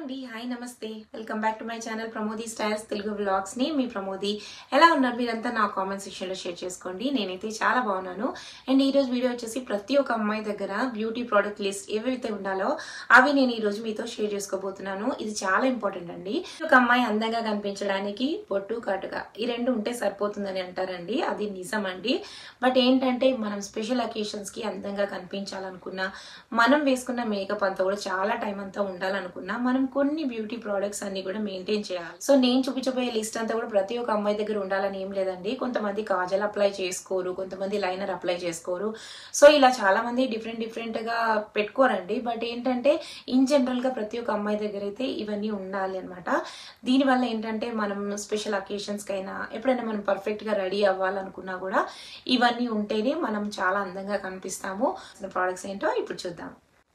అండి హాయ్ నమస్తే welcome back to my channel Pramodi styles Telugu vlogs ని మీ ప్రమోది ఎలా ఉన్నారు మీరంతా నా కామెంట్ సెక్షన్ లో షేర్ చేసుకోండి నేనైతే చాలా బాగున్నాను అండ్ ఈ రోజు వీడియో వచ్చేసి ప్రతి ఒక్క అమ్మాయి దగ్గర బ్యూటీ ప్రోడక్ట్ లిస్ట్ ఏవైతే ఉండాలో అవి నేను ఈ రోజు మీతో షేర్ చేసుకోబోతున్నాను ఇది చాలా ఇంపార్టెంట్ అండి ఒక అమ్మాయి అందంగా కనిపించడానికి బొట్టు కాటుగా ఈ రెండు ఉంటే సరిపోతుందని అంటారండి అది నిజం అండి బట్ ఏంటంటే మనం స్పెషల్ అకేషన్స్ కి అందంగా కనిపించాలనుకున్నా మనం వేసుకున్న మేకప్ అంతా కూడా చాలా టైం అంతా ఉండాలనుకున్నా మనం కొన్ని బ్యూటీ ప్రోడక్ట్స్ అన్ని కూడా మెయింటైన్ చేయాలి సో నేను చూపించబోయే లిస్ట్ అంతా కూడా ప్రతి ఒక్క అమ్మాయి దగ్గర ఉండాలని ఏం లేదండి కొంతమంది కాజల్ అప్లై చేసుకోరు కొంతమంది లైనర్ అప్లై చేసుకోరు సో ఇలా చాలా మంది డిఫరెంట్ డిఫరెంట్ గా పెట్టుకోరండి బట్ ఏంటంటే ఇన్ జనరల్ గా ప్రతి ఒక్క అమ్మాయి దగ్గర అయితే ఇవన్నీ ఉండాలి అనమాట దీనివల్ల ఏంటంటే మనం స్పెషల్ అకేషన్స్ కైనా ఎప్పుడైనా మనం పర్ఫెక్ట్ గా రెడీ అవ్వాలనుకున్నా కూడా ఇవన్నీ ఉంటేనే మనం చాలా అందంగా కనిపిస్తాము ప్రోడక్ట్స్ ఏంటో ఇప్పుడు చూద్దాం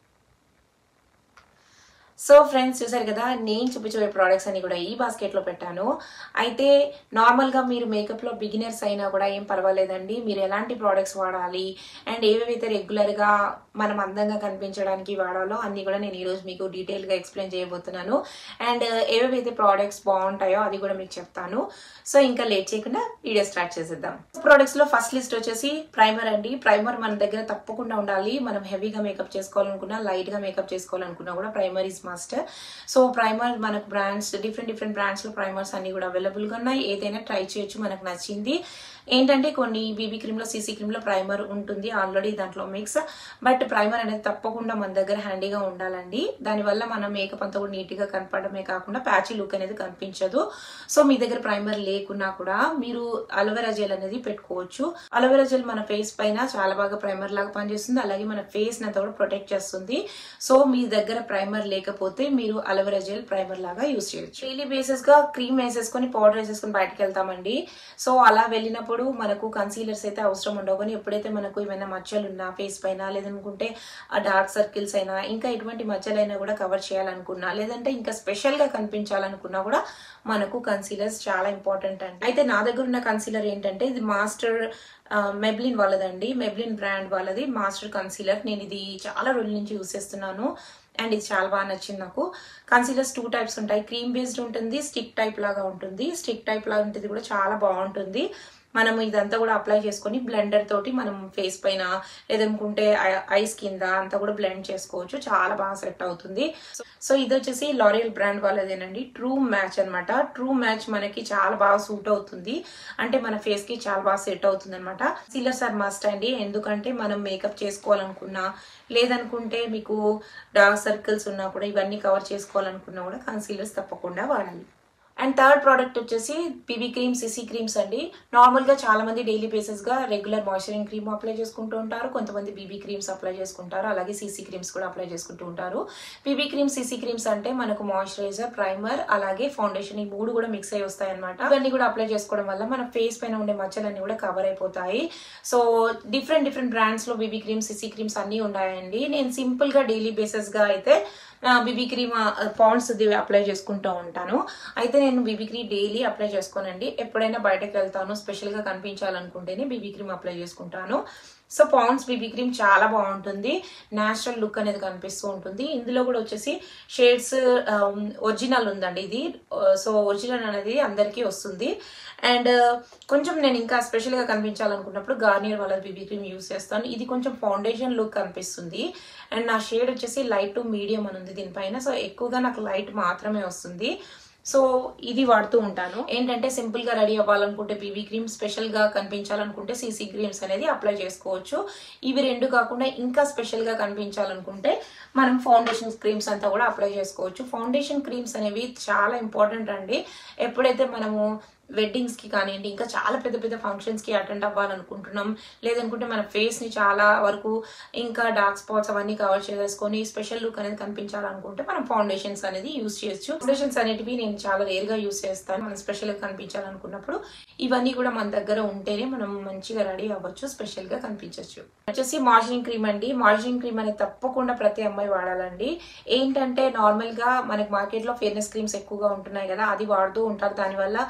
సో ఫ్రెండ్స్ చూసారు కదా నేను చూపించే ప్రోడక్ట్స్ అన్ని కూడా ఈ బాస్కెట్ లో పెట్టాను అయితే నార్మల్ గా మీరు మేకప్ లో బిగినర్స్ అయినా కూడా ఏం పర్వాలేదండి మీరు ఎలాంటి ప్రోడక్ట్స్ వాడాలి అండ్ ఏవేవైతే రెగ్యులర్ గా మనం అందంగా కనిపించడానికి వాడాలో అన్ని కూడా నేను ఈ రోజు మీకు డీటెయిల్ గా ఎక్స్ప్లెయిన్ చేయబోతున్నాను అండ్ ఏవేవైతే ప్రోడక్ట్స్ బాగుంటాయో అది కూడా మీకు చెప్తాను సో ఇంకా లేట్ చేయకుండా వీడియో స్టార్ట్ చేసేద్దాం ప్రోడక్ట్స్ లో ఫస్ట్ లిస్ట్ వచ్చేసి ప్రైమర్ అండి ప్రైమర్ మన దగ్గర తప్పకుండా ఉండాలి మనం హెవీగా మేకప్ చేసుకోవాలనుకున్నా లైట్ గా మేకప్ చేసుకోవాలనుకున్నా కూడా primer is must so primer మనకు బ్రాండ్స్ డిఫరెంట్ డిఫరెంట్ బ్రాండ్స్ లో ప్రైమర్స్ అన్ని కూడా అవైలబుల్ గా ఉన్నాయి ఏదైనా ట్రై చేయొచ్చు మనకు నచ్చింది ఏంటంటే కొన్ని బీబీ క్రీమ్ లో సీసీ క్రీమ్ లో ప్రైమర్ ఉంటుంది ఆల్రెడీ దాంట్లో మిక్స్ బట్ ప్రైమర్ అనేది తప్పకుండా మన దగ్గర హ్యాండీగా ఉండాలండి దానివల్ల మన మేకప్ అంతా కూడా నీట్ గా కనపడమే కాకుండా ప్యాచీ లుక్ అనేది కనిపించదు సో మీ దగ్గర ప్రైమర్ లేకున్నా కూడా మీరు అలోవెరా జెల్ అనేది పెట్టుకోవచ్చు అలోవెరా జెల్ మన ఫేస్ పైన చాలా బాగా ప్రైమర్ లాగా పనిచేస్తుంది అలాగే మన ఫేస్ అంతా కూడా ప్రొటెక్ట్ చేస్తుంది సో మీ దగ్గర ప్రైమర్ లేకపోతే మీరు అలోవెరా జెల్ ప్రైమర్ లాగా యూస్ చేయొచ్చు డైలీ బేసిస్ గా క్రీమ్ వేసేసుకొని పౌడర్ వేసేసుకొని బయటకు వెళ్తామండి సో అలా వెళ్ళినప్పుడు మనకు కన్సీలర్స్ అయితే అవసరం ఉండవు కానీ ఎప్పుడైతే మనకు ఏమైనా మచ్చలు ఉన్నా ఫేస్ పైన లేదనుకుంటే ఆ డార్క్ సర్కిల్స్ అయినా ఇంకా ఎటువంటి మచ్చలైనా కూడా కవర్ చేయాలనుకున్నా లేదంటే ఇంకా స్పెషల్ గా కనిపించాలనుకున్నా కూడా మనకు కన్సీలర్స్ చాలా ఇంపార్టెంట్ అండి అయితే నా దగ్గర ఉన్న కన్సీలర్ ఏంటంటే ఇది మాస్టర్ మెబ్లిన్ వాళ్ళదండి మెబ్లిన్ బ్రాండ్ వాళ్ళది మాస్టర్ కన్సీలర్ నేను ఇది చాలా రోజుల నుంచి యూస్ చేస్తున్నాను అండ్ ఇది చాలా బాగా నచ్చింది నాకు కన్సీలర్స్ టూ టైప్స్ ఉంటాయి క్రీమ్ బేస్డ్ ఉంటుంది స్టిక్ టైప్ లాగా ఉంటుంది స్టిక్ టైప్ లాగా ఉంటుంది కూడా చాలా బాగుంటుంది మనం ఇదంతా కూడా అప్లై చేసుకొని బ్లెండర్ తోటి మనం ఫేస్ పైన లేదనుకుంటే ఐస్ కింద అంతా కూడా బ్లెండ్ చేసుకోవచ్చు చాలా బాగా సెట్ అవుతుంది సో ఇది వచ్చేసి లారియల్ బ్రాండ్ వాళ్ళదేనండి ట్రూ మ్యాచ్ అనమాట ట్రూ మ్యాచ్ మనకి చాలా బాగా సూట్ అవుతుంది అంటే మన ఫేస్ కి చాలా బాగా సెట్ అవుతుంది అనమాట సీలర్స్ ఆర్ మస్ట్ అండి ఎందుకంటే మనం మేకప్ చేసుకోవాలనుకున్నా లేదనుకుంటే మీకు డార్క్ సర్కిల్స్ ఉన్నా కూడా ఇవన్నీ కవర్ చేసుకోవాలనుకున్నా కూడా కన్సీలర్స్ తప్పకుండా వాడాలి అండ్ థర్డ్ ప్రోడక్ట్ వచ్చేసి బీబీ క్రీమ్ సిసి క్రీమ్స్ అండి నార్మల్ గా చాలా మంది డైలీ బేసిస్ గా రెగ్యులర్ మాయిశ్చరింగ్ క్రీమ్ అప్లై చేసుకుంటూ ఉంటారు కొంతమంది బీబీ క్రీమ్స్ అప్లై చేసుకుంటారు అలాగే సిసి క్రీమ్స్ కూడా అప్లై చేసుకుంటూ ఉంటారు బీబీ క్రీమ్ సిసి క్రీమ్స్ అంటే మనకు మాయిశ్చరైజర్ ప్రైమర్ అలాగే ఫౌండేషన్ ఈ మూడు కూడా మిక్స్ అయి వస్తాయి అనమాట ఇవన్నీ కూడా అప్లై చేసుకోవడం వల్ల మన ఫేస్ పైన ఉండే మచ్చలన్నీ కూడా కవర్ అయిపోతాయి సో డిఫరెంట్ డిఫరెంట్ బ్రాండ్స్ లో బీబీ క్రీమ్స్ సిసి క్రీమ్స్ అన్ని ఉన్నాయండి నేను సింపుల్ గా డైలీ బేసిస్ గా అయితే బీబీ క్రీమ్ పాండ్స్ అప్లై చేసుకుంటూ ఉంటాను అయితే నేను బీబీ క్రీమ్ డైలీ అప్లై చేసుకోనండి ఎప్పుడైనా బయటకు వెళ్తాను స్పెషల్ గా కనిపించాలనుకుంటేనే బీబీ క్రీమ్ అప్లై చేసుకుంటాను సో పాండ్స్ బీబీ క్రీమ్ చాలా బాగుంటుంది నేచురల్ లుక్ అనేది కనిపిస్తూ ఉంటుంది ఇందులో కూడా వచ్చేసి షేడ్స్ ఒరిజినల్ ఉందండి ఇది సో ఒరిజినల్ అనేది అందరికీ వస్తుంది అండ్ కొంచెం నేను ఇంకా స్పెషల్ గా కనిపించాలనుకున్నప్పుడు గార్నియర్ వాళ్ళ బీబీ క్రీమ్ యూస్ చేస్తాను ఇది కొంచెం ఫౌండేషన్ లుక్ కనిపిస్తుంది అండ్ నా షేడ్ వచ్చేసి లైట్ టు మీడియం అని ఉంది దీనిపైన సో ఎక్కువగా నాకు లైట్ మాత్రమే వస్తుంది సో ఇది వాడుతూ ఉంటాను ఏంటంటే సింపుల్ గా రెడీ అవ్వాలనుకుంటే బీబీ క్రీమ్ స్పెషల్ గా కనిపించాలనుకుంటే సీసీ క్రీమ్స్ అనేది అప్లై చేసుకోవచ్చు ఇవి రెండు కాకుండా ఇంకా స్పెషల్ గా కనిపించాలనుకుంటే మనం ఫౌండేషన్ క్రీమ్స్ అంతా కూడా అప్లై చేసుకోవచ్చు ఫౌండేషన్ క్రీమ్స్ అనేవి చాలా ఇంపార్టెంట్ అండి ఎప్పుడైతే మనము వెడ్డింగ్స్ కి కానివ్వండి ఇంకా చాలా పెద్ద పెద్ద ఫంక్షన్స్ కి అటెండ్ అవ్వాలనుకుంటున్నాం లేదనుకుంటే మన ఫేస్ ని చాలా వరకు ఇంకా డార్క్ స్పాట్స్ అవన్నీ కవర్ చేసుకొని స్పెషల్ లుక్ అనేది కనిపించాలనుకుంటే మనం ఫౌండేషన్స్ అనేది యూస్ చేయొచ్చు ఫౌండేషన్స్ అనేటివి నేను చాలా రేర్ గా యూస్ చేస్తాను మనం స్పెషల్ గా కనిపించాలనుకున్నప్పుడు ఇవన్నీ కూడా మన దగ్గర ఉంటేనే మనం మంచిగా రెడీ అవ్వచ్చు స్పెషల్ గా కనిపించవచ్చు వచ్చేసి మాయిశ్చరింగ్ క్రీమ్ అండి మాయిశ్చరింగ్ క్రీమ్ అనేది తప్పకుండా ప్రతి అమ్మాయి వాడాలండి ఏంటంటే నార్మల్ గా మనకి మార్కెట్ లో ఫేర్నెస్ క్రీమ్స్ ఎక్కువగా ఉంటున్నాయి కదా అది వాడుతూ ఉంటారు దానివల్ల ఫేస్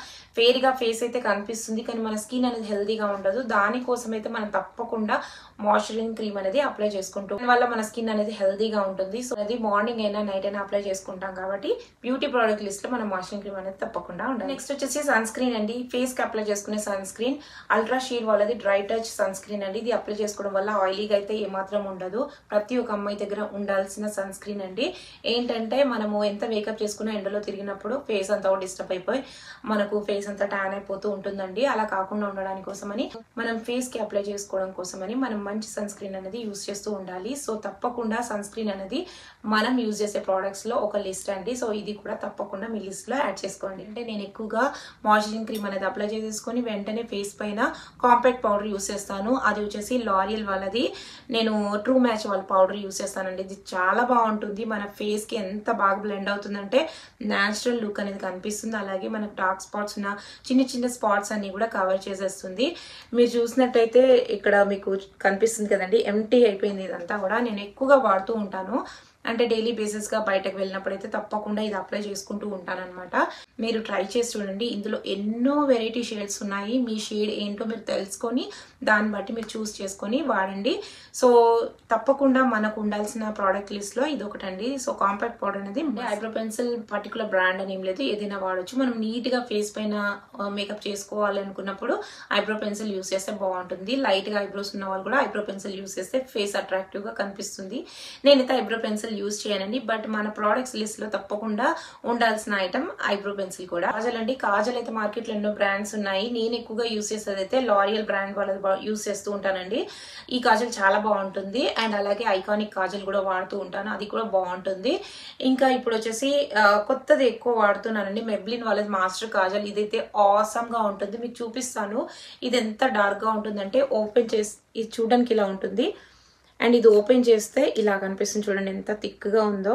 క్లియర్ గా ఫేస్ అయితే కనిపిస్తుంది కానీ మన స్కిన్ అనేది హెల్దీగా ఉండదు దానికోసం అయితే మనం తప్పకుండా మాయిశ్చరైజింగ్ క్రీమ్ అనేది అప్లై చేసుకుంటూ వల్ల మన స్కిన్ అనేది హెల్దీగా ఉంటుంది సో అది మార్నింగ్ అయినా నైట్ అయినా అప్లై చేసుకుంటాం కాబట్టి బ్యూటీ ప్రోడక్ట్ లిస్ట్ లో మనం మాయిశ్చరైజింగ్ క్రీమ్ అనేది తప్పకుండా ఉండాలి నెక్స్ట్ వచ్చేసి సన్ స్క్రీన్ అండి ఫేస్ కి అప్లై చేసుకునే సన్ స్క్రీన్ అల్ట్రా షీర్ వాళ్ళది డ్రై టచ్ సన్ స్క్రీన్ అండి ఇది అప్లై చేసుకోవడం వల్ల ఆయిలీగా అయితే ఏమాత్రం ఉండదు ప్రతి ఒక్క అమ్మాయి దగ్గర ఉండాల్సిన సన్ స్క్రీన్ అండి ఏంటంటే మనము ఎంత మేకప్ చేసుకున్నా ఎండలో తిరిగినప్పుడు ఫేస్ అంతా డిస్టర్బ్ అయిపోయి మనకు ఫేస్ అంతా ట్యాన్ అయిపోతూ ఉంటుందండి అలా కాకుండా ఉండడానికి కోసమని మనం ఫేస్ కి అప్లై చేసుకోవడం కోసమని మనం మంచి సన్ స్క్రీన్ అనేది యూస్ చేస్తూ ఉండాలి సో తప్పకుండా సన్ స్క్రీన్ అనేది మనం యూజ్ చేసే ప్రోడక్ట్స్ లో ఒక లిస్ట్ అండి సో ఇది కూడా తప్పకుండా మీ లిస్ట్ లో యాడ్ చేసుకోండి అంటే నేను ఎక్కువగా మాయిశ్చరైజింగ్ క్రీమ్ అనేది అప్లై చేసేసుకొని వెంటనే ఫేస్ పైన కాంపాక్ట్ పౌడర్ యూస్ చేస్తాను అది వచ్చేసి లారియల్ వాళ్ళది నేను ట్రూ మ్యాచ్ వాళ్ళ పౌడర్ యూస్ చేస్తానండి ఇది చాలా బాగుంటుంది మన ఫేస్ కి ఎంత బాగా బ్లెండ్ అవుతుందంటే న్యాచురల్ లుక్ అనేది కనిపిస్తుంది అలాగే మనకు డార్క్ స్పాట్స్ ఉన్న చిన్న చిన్న స్పాట్స్ అన్ని కూడా కవర్ చేసేస్తుంది మీరు చూసినట్టయితే ఇక్కడ మీకు కనిపిస్తుంది కదండి ఎంటీ అయిపోయింది ఇదంతా కూడా నేను ఎక్కువగా వాడుతూ ఉంటాను అంటే డైలీ బేసిస్ గా బయటకు వెళ్ళినప్పుడు అయితే తప్పకుండా ఇది అప్లై చేసుకుంటూ ఉంటానన్నమాట మీరు ట్రై చేసి చూడండి ఇందులో ఎన్నో వెరైటీ షేడ్స్ ఉన్నాయి మీ షేడ్ ఏంటో మీరు తెలుసుకొని దాన్ని బట్టి మీరు చూస్ చేసుకొని వాడండి సో తప్పకుండా మనకు ఉండాల్సిన ప్రోడక్ట్ లిస్ట్ లో ఇది ఒకటండి సో కాంపాక్ట్ పౌడర్ అనేది ఐబ్రో పెన్సిల్ పర్టికులర్ బ్రాండ్ అని ఏం లేదు ఏదైనా వాడొచ్చు మనం నీట్ గా ఫేస్ పైన మేకప్ చేసుకోవాలి అనుకున్నప్పుడు ఐబ్రో పెన్సిల్ యూస్ చేస్తే బాగుంటుంది లైట్ గా ఐబ్రోస్ ఉన్న వాళ్ళు కూడా ఐబ్రో పెన్సిల్ యూస్ చేస్తే ఫేస్ అట్రాక్టివ్ గా కనిపిస్తుంది నేనైతే ఐబ్రో పెన్సిల్ యూస్ చేయనండి బట్ మన ప్రోడక్ట్స్ లిస్ట్ లో తప్పకుండా ఉండాల్సిన ఐటమ్ ఐబ్రో పెన్సిల్ కూడా కాజల్ అండి కాజల్ అయితే మార్కెట్ లో ఎన్నో బ్రాండ్స్ ఉన్నాయి నేను ఎక్కువగా యూస్ చేసేది అయితే లారియల్ బ్రాండ్ వాళ్ళది యూస్ చేస్తూ ఉంటానండి ఈ కాజల్ చాలా బాగుంటుంది అండ్ అలాగే ఐకానిక్ కాజల్ కూడా వాడుతూ ఉంటాను అది కూడా బాగుంటుంది ఇంకా ఇప్పుడు వచ్చేసి ఆ, కొత్తది ఎక్కువ వాడుతున్నానండి మెబ్లిన్ వాళ్ళది మాస్టర్ కాజల్ ఇదైతే ఆసమ్ గా ఉంటుంది మీకు చూపిస్తాను ఇది ఎంత డార్క్ గా ఉంటుందంటే ఓపెన్ చేసి ఇది చూడడానికి ఇలా ఉంటుంది అండ్ ఇది ఓపెన్ చేస్తే ఇలా కనిపిస్తుంది చూడండి ఎంత థిక్గా ఉందో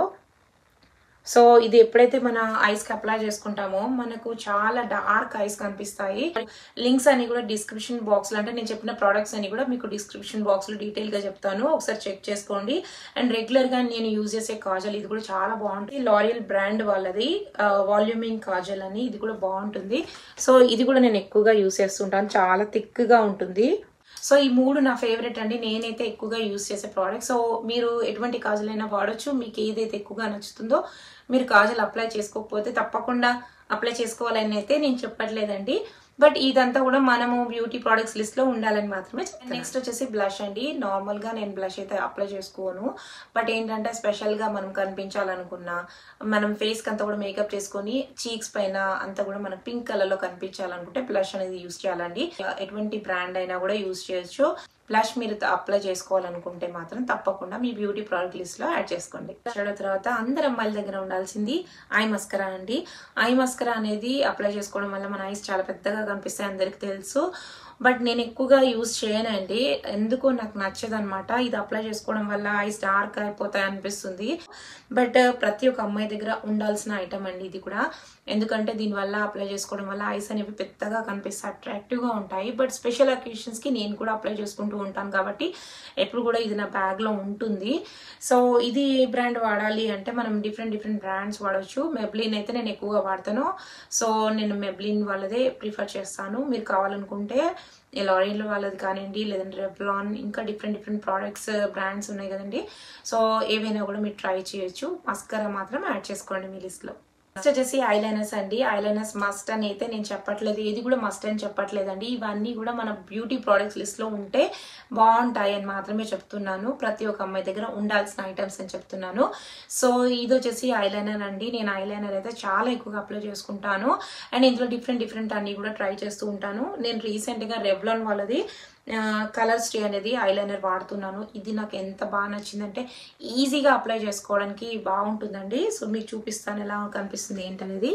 సో ఇది ఎప్పుడైతే మన ఐస్ కి అప్లై చేసుకుంటామో మనకు చాలా డార్క్ ఐస్ కనిపిస్తాయి లింక్స్ అన్ని కూడా డిస్క్రిప్షన్ బాక్స్ లో అంటే నేను చెప్పిన ప్రోడక్ట్స్ అన్ని కూడా మీకు డిస్క్రిప్షన్ బాక్స్ లో డీటెయిల్ గా చెప్తాను ఒకసారి చెక్ చేసుకోండి అండ్ రెగ్యులర్ గా నేను యూజ్ చేసే కాజల్ ఇది కూడా చాలా బాగుంటుంది లారియల్ బ్రాండ్ వాళ్ళది వాల్యూమింగ్ కాజల్ అని ఇది కూడా బాగుంటుంది సో ఇది కూడా నేను ఎక్కువగా యూజ్ చేస్తుంటాను చాలా థిక్ గా ఉంటుంది సో ఈ మూడు నా ఫేవరెట్ అండి నేనైతే ఎక్కువగా యూస్ చేసే ప్రోడక్ట్ సో మీరు ఎటువంటి కాజల్ అయినా వాడొచ్చు మీకు ఏదైతే ఎక్కువగా నచ్చుతుందో మీరు కాజల్ అప్లై చేసుకోకపోతే తప్పకుండా అప్లై చేసుకోవాలని అయితే నేను చెప్పట్లేదండి బట్ ఇదంతా కూడా మనము బ్యూటీ ప్రోడక్ట్స్ లిస్ట్ లో ఉండాలని మాత్రమే నెక్స్ట్ వచ్చేసి బ్లష్ అండి నార్మల్ గా నేను బ్లష్ అయితే అప్లై చేసుకోను బట్ ఏంటంటే స్పెషల్ గా మనం కనిపించాలనుకున్నా మనం ఫేస్ కి అంతా కూడా మేకప్ చేసుకొని చీక్స్ పైన అంతా కూడా మనకు పింక్ కలర్ లో కనిపించాలనుకుంటే బ్లష్ అనేది యూస్ చేయాలండి ఎటువంటి బ్రాండ్ అయినా కూడా యూస్ చేయొచ్చు బ్లష్ మీరు అప్లై చేసుకోవాలనుకుంటే మాత్రం తప్పకుండా మీ బ్యూటీ ప్రోడక్ట్ లిస్ట్ లో యాడ్ చేసుకోండి తర్వాత తర్వాత అందరు అమ్మాయిల దగ్గర ఉండాల్సింది ఐ మస్కరా అండి ఐ మస్కరా అనేది అప్లై చేసుకోవడం వల్ల మన ఐస్ చాలా పెద్దగా కనిపిస్తాయి అందరికి తెలుసు బట్ నేను ఎక్కువగా యూజ్ చేయనండి ఎందుకో నాకు నచ్చదు అనమాట ఇది అప్లై చేసుకోవడం వల్ల ఐస్ డార్క్ అయిపోతాయి అనిపిస్తుంది బట్ ప్రతి ఒక్క అమ్మాయి దగ్గర ఉండాల్సిన ఐటమ్ అండి ఇది కూడా ఎందుకంటే దీనివల్ల అప్లై చేసుకోవడం వల్ల ఐస్ అనేవి పెద్దగా కనిపిస్తే అట్రాక్టివ్ గా ఉంటాయి బట్ స్పెషల్ అకేషన్స్ కి నేను కూడా అప్లై చేసుకుంటూ ఉంటాను కాబట్టి ఎప్పుడు కూడా ఇది నా బ్యాగ్ లో ఉంటుంది సో ఇది ఏ బ్రాండ్ వాడాలి అంటే మనం డిఫరెంట్ డిఫరెంట్ బ్రాండ్స్ వాడచ్చు మెబ్లిన్ అయితే నేను ఎక్కువగా వాడతాను సో నేను మెబ్లిన్ వాళ్ళదే ప్రిఫర్ చేస్తాను మీరు కావాలనుకుంటే లారియల్ వాళ్ళది కానివ్వండి లేదంటే రెబ్లాన్ ఇంకా డిఫరెంట్ డిఫరెంట్ ప్రోడక్ట్స్ బ్రాండ్స్ ఉన్నాయి కదండి సో ఏవైనా కూడా మీరు ట్రై చేయొచ్చు మస్కరా మాత్రం యాడ్ చేసుకోండి మీ లిస్ట్ లో నెక్స్ట్ వచ్చేసి ఐలైనర్స్ అండి ఐలైనర్స్ మస్ట్ అని అయితే నేను చెప్పట్లేదు ఏది కూడా మస్ట్ అని చెప్పట్లేదండి ఇవన్నీ కూడా మన బ్యూటీ ప్రోడక్ట్స్ లిస్ట్ లో ఉంటే బాగుంటాయి అని మాత్రమే చెప్తున్నాను ప్రతి ఒక్క అమ్మాయి దగ్గర ఉండాల్సిన ఐటమ్స్ అని చెప్తున్నాను సో ఇది వచ్చేసి ఐలైనర్ అండి నేను ఐలైనర్ అయితే చాలా ఎక్కువగా అప్లై చేసుకుంటాను అండ్ ఇందులో డిఫరెంట్ డిఫరెంట్ అన్ని కూడా ట్రై చేస్తూ ఉంటాను నేను రీసెంట్ గా రెవ్లాన్ వాళ్ళది కలర్ స్టే అనేది ఐలైనర్ వాడుతున్నాను ఇది నాకు ఎంత బాగా నచ్చిందంటే ఈజీగా అప్లై చేసుకోవడానికి బాగుంటుందండి సో మీకు చూపిస్తాను ఎలా కనిపిస్తుంది ఏంటనేది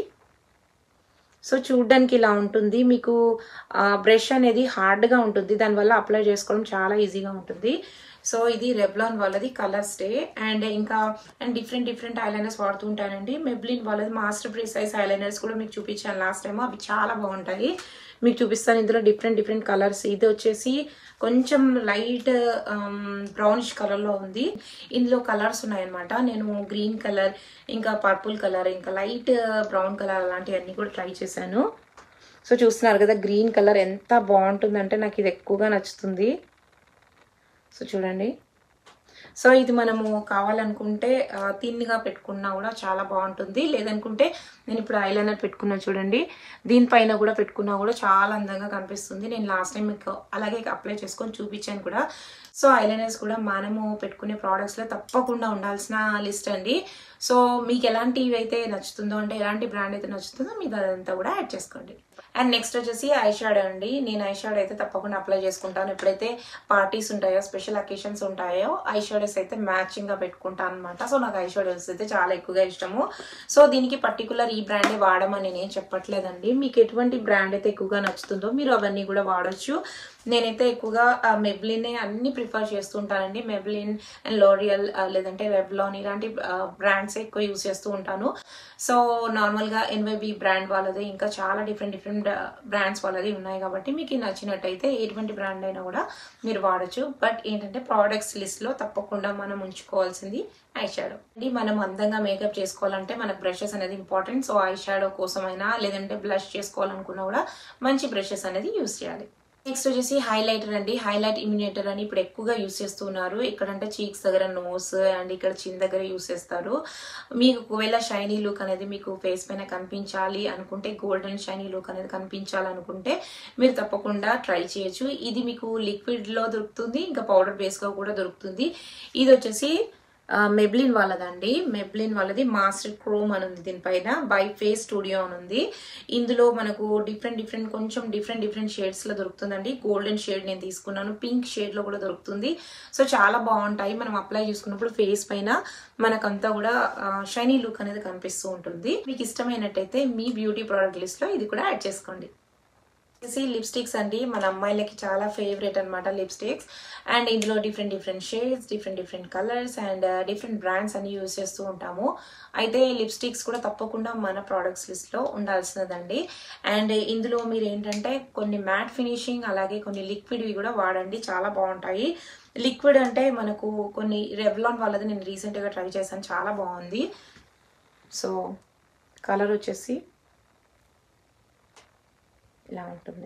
సో చూడ్డానికి ఇలా ఉంటుంది మీకు బ్రష్ అనేది హార్డ్గా ఉంటుంది దానివల్ల అప్లై చేసుకోవడం చాలా ఈజీగా ఉంటుంది సో ఇది రెబ్లాన్ వాళ్ళది కలర్ స్టే అండ్ ఇంకా అండ్ డిఫరెంట్ డిఫరెంట్ ఐలైనర్స్ వాడుతూ ఉంటానండి మెబ్లిన్ వాళ్ళది మాస్టర్ ప్రిసైజ్ ఐలైనర్స్ కూడా మీకు చూపించాను లాస్ట్ టైం అవి చాలా బాగుంటాయి మీకు చూపిస్తాను ఇందులో డిఫరెంట్ డిఫరెంట్ కలర్స్ ఇది వచ్చేసి కొంచెం లైట్ బ్రౌనిష్ కలర్లో ఉంది ఇందులో కలర్స్ ఉన్నాయన్నమాట నేను గ్రీన్ కలర్ ఇంకా పర్పుల్ కలర్ ఇంకా లైట్ బ్రౌన్ కలర్ అలాంటివన్నీ కూడా ట్రై చేశాను సో చూస్తున్నారు కదా గ్రీన్ కలర్ ఎంత బాగుంటుందంటే నాకు ఇది ఎక్కువగా నచ్చుతుంది సో చూడండి సో ఇది మనము కావాలనుకుంటే ఆ, తిన్నిగా పెట్టుకున్నా కూడా చాలా బాగుంటుంది లేదనుకుంటే నేను ఇప్పుడు ఐలైనర్ పెట్టుకున్నా చూడండి దీనిపైన కూడా పెట్టుకున్నా కూడా చాలా అందంగా కనిపిస్తుంది నేను లాస్ట్ టైం మీకు అలాగే అప్లై చేసుకొని చూపించాను కూడా సో ఐలైనర్స్ కూడా మనము పెట్టుకునే ప్రోడక్ట్స్లో తప్పకుండా ఉండాల్సిన లిస్ట్ అండి సో మీకు ఎలాంటివి అయితే నచ్చుతుందో అంటే ఎలాంటి బ్రాండ్ అయితే నచ్చుతుందో మీరు అదంతా కూడా యాడ్ చేసుకోండి అండ్ నెక్స్ట్ వచ్చేసి ఐ షాడో అండి నేను ఐ షాడో అయితే తప్పకుండా అప్లై చేసుకుంటాను ఎప్పుడైతే పార్టీస్ ఉంటాయో స్పెషల్ అకేషన్స్ ఉంటాయో ఐ షాడోస్ అయితే మ్యాచింగ్ గా పెట్టుకుంటాను అనమాట సో నాకు ఐ షాడోస్ అయితే చాలా ఎక్కువగా ఇష్టము సో దీనికి పర్టికులర్ ఈ బ్రాండే వాడమని నేనేం చెప్పట్లేదండి మీకు ఎటువంటి బ్రాండ్ అయితే ఎక్కువగా నచ్చుతుందో మీరు అవన్నీ కూడా వాడొచ్చు నేనైతే ఎక్కువగా మెబ్లిన్ అన్ని ప్రిఫర్ చేస్తుంటానండి మెబ్లిన్ అండ్ లోరియల్ లేదంటే రెబ్లాన్ ఇలాంటి బ్రాండ్స్ ఎక్కువ యూస్ చేస్తూ ఉంటాను సో నార్మల్గా ఎన్వైబి బ్రాండ్ వాళ్ళది ఇంకా చాలా డిఫరెంట్ డిఫరెంట్ బ్రాండ్స్ వాళ్ళది ఉన్నాయి కాబట్టి మీకు ఇది నచ్చినట్టయితే ఎటువంటి బ్రాండ్ అయినా కూడా మీరు వాడచ్చు బట్ ఏంటంటే ప్రోడక్ట్స్ లిస్ట్లో తప్పకుండా మనం ఉంచుకోవాల్సింది ఐ షాడో ఇది మనం అందంగా మేకప్ చేసుకోవాలంటే మనకు బ్రషెస్ అనేది ఇంపార్టెంట్ సో ఐ షాడో కోసమైనా లేదంటే బ్లష్ చేసుకోవాలనుకున్నా కూడా మంచి బ్రషెస్ అనేది యూస్ చేయాలి నెక్స్ట్ వచ్చేసి హైలైటర్ అండి హైలైట్ ఇమ్యునేటర్ అని ఇప్పుడు ఎక్కువగా యూస్ చేస్తున్నారు ఇక్కడంటే చీక్స్ దగ్గర నోస్ అండ్ ఇక్కడ చిన్ దగ్గర యూస్ చేస్తారు మీకు ఒకవేళ షైనీ లుక్ అనేది మీకు ఫేస్ పైన కనిపించాలి అనుకుంటే గోల్డెన్ షైనీ లుక్ అనేది కనిపించాలనుకుంటే మీరు తప్పకుండా ట్రై చేయొచ్చు ఇది మీకు లిక్విడ్ లో దొరుకుతుంది ఇంకా పౌడర్ బేస్ గా కూడా దొరుకుతుంది ఇది వచ్చేసి మెబ్లిన్ వాళ్ళదండి మెబ్లిన్ వాళ్ళది మాస్టర్ క్రోమ్ అని ఉంది దీనిపైన బై ఫేస్ స్టూడియో అని ఉంది ఇందులో మనకు డిఫరెంట్ డిఫరెంట్ కొంచెం డిఫరెంట్ డిఫరెంట్ షేడ్స్ లో దొరుకుతుందండి గోల్డెన్ షేడ్ నేను తీసుకున్నాను పింక్ షేడ్ లో కూడా దొరుకుతుంది సో చాలా బాగుంటాయి మనం అప్లై చేసుకున్నప్పుడు ఫేస్ పైన మనకంతా కూడా షైనీ లుక్ అనేది కనిపిస్తూ ఉంటుంది మీకు ఇష్టమైనట్టయితే మీ బ్యూటీ ప్రోడక్ట్ లిస్ట్ లో ఇది కూడా యాడ్ చేసుకోండి వచ్చేసి లిప్స్టిక్స్ అండి మన అమ్మాయిలకి చాలా ఫేవరెట్ అనమాట లిప్స్టిక్స్ అండ్ ఇందులో different different shades different different colours and different brands అన్ని యూస్ చేస్తూ ఉంటాము అయితే లిప్స్టిక్స్ కూడా తప్పకుండా మన ప్రోడక్ట్స్ లిస్ట్లో ఉండాల్సినదండి అండ్ ఇందులో మీరు ఏంటంటే కొన్ని మ్యాట్ ఫినిషింగ్ అలాగే కొన్ని లిక్విడ్వి కూడా వాడండి చాలా బాగుంటాయి లిక్విడ్ అంటే మనకు కొన్ని రెవ్లాన్ వాళ్ళది నేను రీసెంట్గా ట్రై చేశాను చాలా బాగుంది సో కలర్ వచ్చేసి ఇలా ఉంటుంది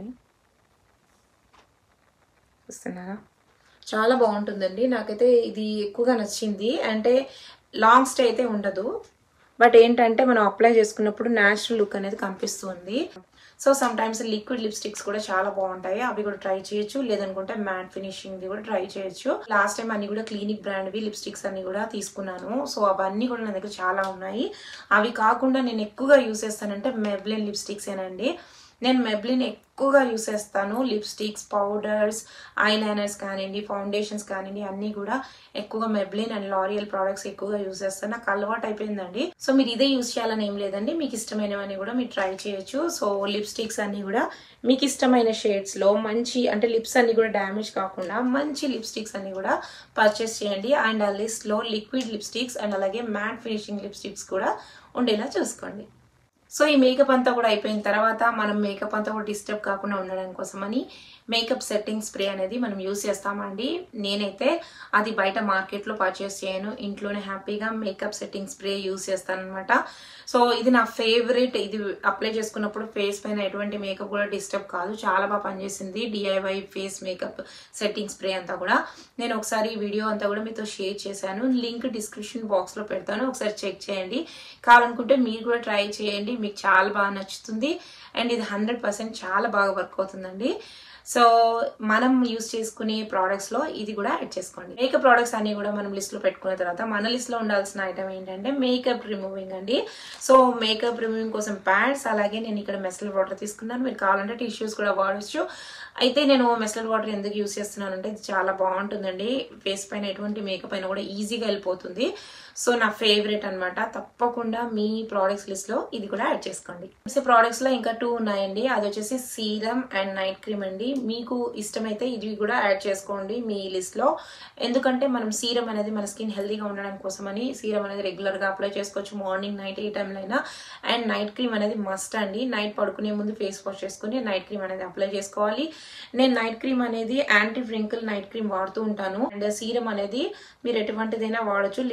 చూస్తున్నారా చాలా బాగుంటుందండి నాకైతే ఇది ఎక్కువగా నచ్చింది అంటే లాంగ్ స్టే అయితే ఉండదు బట్ ఏంటంటే మనం అప్లై చేసుకున్నప్పుడు న్యాచురల్ లుక్ అనేది కనిపిస్తుంది so some times liquid lipsticks కూడా చాలా బాగుంటాయి అవి కూడా ట్రై చేయొచ్చు లేదనుకుంటే మ్యాట్ ఫినిషింగ్ ది కూడా ట్రై చేయొచ్చు లాస్ట్ టైం అన్ని కూడా క్లినిక్ బ్రాండ్వి లిప్స్టిక్స్ అన్ని కూడా తీసుకున్నాను సో అవన్నీ కూడా నా దగ్గర చాలా ఉన్నాయి అవి కాకుండా నేను ఎక్కువగా యూస్ చేస్తానంటే మెబ్లిన్ లిప్స్టిక్స్ ఏనండి నేను మెబ్లిన్ ఎక్కువగా యూస్ చేస్తాను లిప్స్టిక్స్ పౌడర్స్ ఐలైనర్స్ కానివ్వండి ఫౌండేషన్స్ కానివ్వండి అన్నీ కూడా ఎక్కువగా మెబ్లిన్ అండ్ లారియల్ ప్రోడక్ట్స్ ఎక్కువగా యూస్ చేస్తాను నాకు అలవాటు అయిపోయిందండి సో మీరు ఇదే యూస్ చేయాలని ఏం లేదండి మీకు ఇష్టమైనవన్నీ కూడా మీరు ట్రై చేయొచ్చు సో లిప్స్టిక్స్ అన్ని కూడా మీకు ఇష్టమైన షేడ్స్ లో మంచి అంటే లిప్స్ అన్ని కూడా డ్యామేజ్ కాకుండా మంచి లిప్స్టిక్స్ అన్ని కూడా పర్చేస్ చేయండి అండ్ ఆ లిస్ట్ లో లిక్విడ్ లిప్స్టిక్స్ అండ్ అలాగే మ్యాట్ ఫినిషింగ్ లిప్స్టిక్స్ కూడా ఉండేలా చూసుకోండి సో ఈ మేకప్ అంతా కూడా అయిపోయిన తర్వాత మనం మేకప్ అంతా కూడా డిస్టర్బ్ కాకుండా ఉండడం కోసమని మేకప్ సెట్టింగ్ స్ప్రే అనేది మనం యూస్ చేస్తామండి నేనైతే అది బయట మార్కెట్లో పర్చేస్ చేయను ఇంట్లోనే హ్యాపీగా మేకప్ సెట్టింగ్ స్ప్రే యూస్ చేస్తాను అనమాట సో ఇది నా ఫేవరెట్ ఇది అప్లై చేసుకున్నప్పుడు ఫేస్ పైన ఎటువంటి మేకప్ కూడా డిస్టర్బ్ కాదు చాలా బాగా పనిచేసింది DIY face makeup setting spray అంతా కూడా నేను ఒకసారి ఈ వీడియో అంతా కూడా మీతో షేర్ చేశాను లింక్ డిస్క్రిప్షన్ బాక్స్ లో పెడతాను ఒకసారి చెక్ చేయండి కావాలనుకుంటే మీరు కూడా ట్రై చేయండి మీకు చాలా బాగా నచ్చుతుంది అండ్ ఇది హండ్రెడ్ పర్సెంట్ చాలా బాగా వర్క్ అవుతుందండి సో మనం యూస్ చేసుకునే ప్రోడక్ట్స్ లో ఇది కూడా యాడ్ చేసుకోండి మేకప్ ప్రోడక్ట్స్ అన్ని కూడా మనం లిస్ట్ లో పెట్టుకున్న తర్వాత మన లిస్ట్ లో ఉండాల్సిన ఐటమ్ ఏంటంటే మేకప్ రిమూవింగ్ అండి సో మేకప్ రిమూవింగ్ కోసం ప్యాడ్స్ అలాగే నేను ఇక్కడ మెసల్ వాటర్ తీసుకున్నాను మీరు కావాలంటే టిష్యూస్ కూడా వాడచ్చు అయితే నేను మెసల్ వాటర్ ఎందుకు యూస్ చేస్తున్నాను అంటే ఇది చాలా బాగుంటుందండి ఫేస్ పైన ఎటువంటి మేకప్ అయినా కూడా ఈజీగా వెళ్ళిపోతుంది సో నా ఫేవరెట్ అన్నమాట తప్పకుండా మీ ప్రోడక్ట్స్ లిస్ట్ లో ఇది కూడా యాడ్ చేసుకోండి సో ప్రోడక్ట్స్ లో ఇంకా టూ ఉన్నాయండి అది వచ్చేసి సీరమ్ అండ్ నైట్ క్రీమ్ అండి మీకు ఇష్టమైతే ఇది కూడా యాడ్ చేసుకోండి మీ లిస్ట్ లో ఎందుకంటే మనం సీరం అనేది మన స్కిన్ హెల్తీగా ఉండడం కోసమని సీరం అనేది రెగ్యులర్ గా అప్లై చేసుకోవచ్చు మార్నింగ్ నైట్ ఏ టైంలో అయినా అండ్ నైట్ క్రీమ్ అనేది మస్ట్ అండి నైట్ పడుకునే ముందు ఫేస్ వాష్ చేసుకుని నైట్ క్రీమ్ అనేది అప్లై చేసుకోవాలి నేను నైట్ క్రీమ్ అనేది యాంటీ వ్రింకిల్ నైట్ క్రీమ్ వాడుతూ ఉంటాను అండ్ సీరం అనేది మీరు ఎటువంటిదైనా వాడచ్చు లిఫ్ట్ అండ్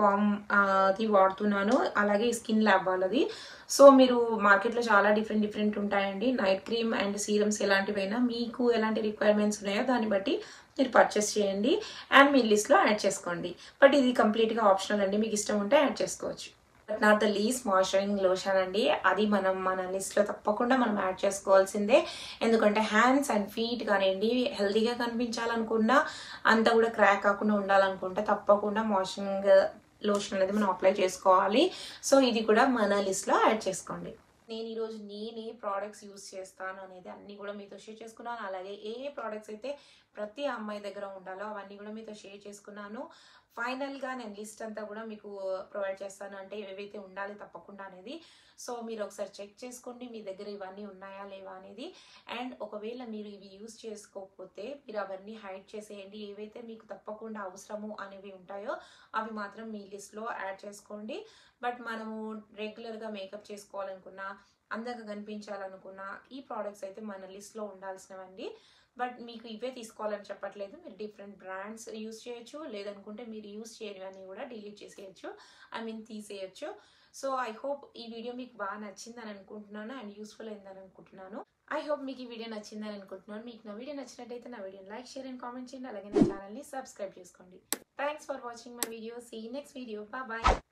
కామ్ అది వాడుతున్నాను అలాగే స్కిన్ ల్యాబ్ వాళ్ళది సో మీరు మార్కెట్లో చాలా డిఫరెంట్ డిఫరెంట్ ఉంటాయండి నైట్ క్రీమ్ అండ్ సీరమ్స్ ఎలాంటివైనా మీకు ఎలాంటి రిక్వైర్మెంట్స్ ఉన్నాయో దాన్ని బట్టి మీరు పర్చేస్ చేయండి అండ్ మీ లిస్ట్లో యాడ్ చేసుకోండి బట్ ఇది కంప్లీట్గా ఆప్షనల్ అండి మీకు ఇష్టం ఉంటే యాడ్ చేసుకోవచ్చు but not the least moisturising lotion అండి అది మనం మన లిస్ట్లో తప్పకుండా మనం యాడ్ చేసుకోవాల్సిందే ఎందుకంటే హ్యాండ్స్ అండ్ ఫీట్ కానివ్వండి హెల్తీగా కనిపించాలనుకున్నా అంతా కూడా క్రాక్ కాకుండా ఉండాలనుకుంటే తప్పకుండా మాయిశ్చరింగ్ లోషన్ అనేది మనం అప్లై చేసుకోవాలి సో ఇది కూడా మన లిస్ట్లో యాడ్ చేసుకోండి నేను ఈరోజు నేను ఏ ప్రోడక్ట్స్ యూస్ చేస్తాను అనేది అన్ని కూడా మీతో షేర్ చేసుకున్నాను అలాగే ఏ ఏ ప్రోడక్ట్స్ అయితే ప్రతి అమ్మాయి దగ్గర ఉండాలో అవన్నీ కూడా మీతో షేర్ చేసుకున్నాను ఫైనల్గా నేను లిస్ట్ అంతా కూడా మీకు ప్రొవైడ్ చేస్తాను అంటే ఏవైతే ఉండాలి తప్పకుండా అనేది సో మీరు ఒకసారి చెక్ చేసుకోండి మీ దగ్గర ఇవన్నీ ఉన్నాయా లేవా అనేది అండ్ ఒకవేళ మీరు ఇవి యూస్ చేసుకోకపోతే మీరు అవన్నీ హైడ్ చేసేయండి ఏవైతే మీకు తప్పకుండా అవసరము అనేవి ఉంటాయో అవి మాత్రం మీ లిస్ట్లో యాడ్ చేసుకోండి బట్ మనము రెగ్యులర్గా మేకప్ చేసుకోవాలనుకున్నా అందంగా కనిపించాలనుకున్నా ఈ ప్రోడక్ట్స్ అయితే మన లిస్ట్లో ఉండాల్సినవండి బట్ మీకు ఇవే తీసుకోవాలని చెప్పట్లేదు మీరు డిఫరెంట్ బ్రాండ్స్ యూస్ చేయొచ్చు లేదనుకుంటే మీరు యూస్ చేయనివన్నీ కూడా డిలీట్ చేసేయచ్చు ఐ మీన్ తీసేయచ్చు సో ఐ హోప్ ఈ వీడియో మీకు బాగా నచ్చిందని అనుకుంటున్నాను అండ్ యూస్ఫుల్ అయిందని అనుకుంటున్నాను ఐ హోప్ మీకు ఈ వీడియో నచ్చిందని అనుకుంటున్నాను మీకు నా వీడియో నచ్చినట్టయితే నా వీడియోని లైక్ షేర్ అండ్ కామెంట్ చేయండి అలాగే నా ఛానల్ని సబ్స్క్రైబ్ చేసుకోండి thanks for watching my video see next video bye